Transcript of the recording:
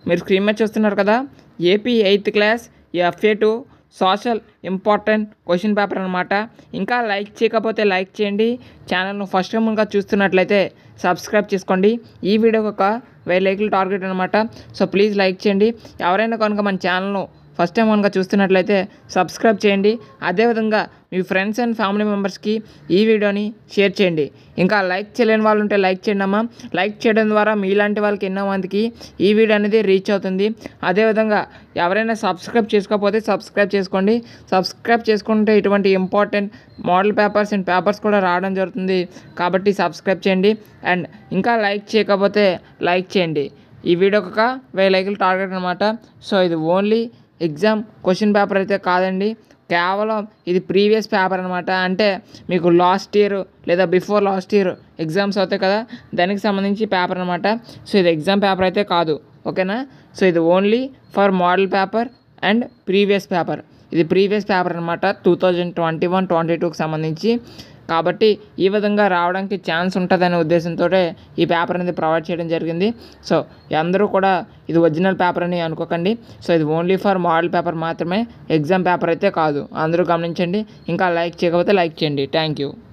మీరు స్క్రీన్ మీద చూస్తున్నారు కదా AP eighth class FA two social important question paper అనమాట ఇంకా లైక్ చేయకపోతే లైక్ చేయండి ఛానల్ను ఫస్ట్ టైంగా చూస్తున్నట్లయితే సబ్స్క్రైబ్ చేసుకోండి ఈ వీడియోకి ఒక వెయ్యి లైక్లు టార్గెట్ అనమాట సో ప్లీజ్ లైక్ చేయండి ఎవరైనా కనుక మన ఛానల్ను ఫస్ట్ టైం కనుక చూస్తున్నట్లయితే సబ్స్క్రైబ్ చేయండి అదేవిధంగా మీ ఫ్రెండ్స్ అండ్ ఫ్యామిలీ మెంబర్స్కి ఈ వీడియోని షేర్ చేయండి ఇంకా లైక్ చేయలేని వాళ్ళు ఉంటే లైక్ చేయండి అమ్మా లైక్ చేయడం ద్వారా మీలాంటి వాళ్ళకి ఎన్నో మందికి ఈ వీడియో అనేది రీచ్ అవుతుంది అదేవిధంగా ఎవరైనా సబ్స్క్రైబ్ చేసుకోకపోతే సబ్స్క్రైబ్ చేసుకోండి సబ్స్క్రైబ్ చేసుకుంటే ఇటువంటి important model papers and papers కూడా రావడం జరుగుతుంది కాబట్టి సబ్స్క్రైబ్ చేయండి అండ్ ఇంకా లైక్ చేయకపోతే లైక్ చేయండి ఈ వీడియోకి ఒక వెయ్యి లైకులు టార్గెట్ అనమాట సో ఇది ఓన్లీ ఎగ్జామ్ క్వశ్చన్ పేపర్ అయితే కాదండి కేవలం ఇది ప్రీవియస్ పేపర్ అనమాట అంటే మీకు లాస్ట్ ఇయర్ లేదా బిఫోర్ లాస్ట్ ఇయర్ ఎగ్జామ్స్ అవుతాయి కదా దానికి సంబంధించి పేపర్ అనమాట సో ఇది ఎగ్జామ్ పేపర్ అయితే కాదు ఓకేనా సో ఇది only for model paper and previous paper ఇది ప్రీవియస్ పేపర్ అనమాట two thousand twenty one twenty టూకి సంబంధించి కాబట్టి ఈ విధంగా రావడానికి ఛాన్స్ ఉంటుందనే ఉద్దేశంతో ఈ పేపర్ అనేది ప్రొవైడ్ చేయడం జరిగింది సో అందరూ కూడా ఇది ఒరిజినల్ పేపర్ అని అనుకోకండి సో ఇది ఓన్లీ ఫర్ మోడల్ పేపర్ మాత్రమే ఎగ్జామ్ పేపర్ అయితే కాదు అందరూ గమనించండి ఇంకా లైక్ చేయకపోతే లైక్ చేయండి థ్యాంక్ యూ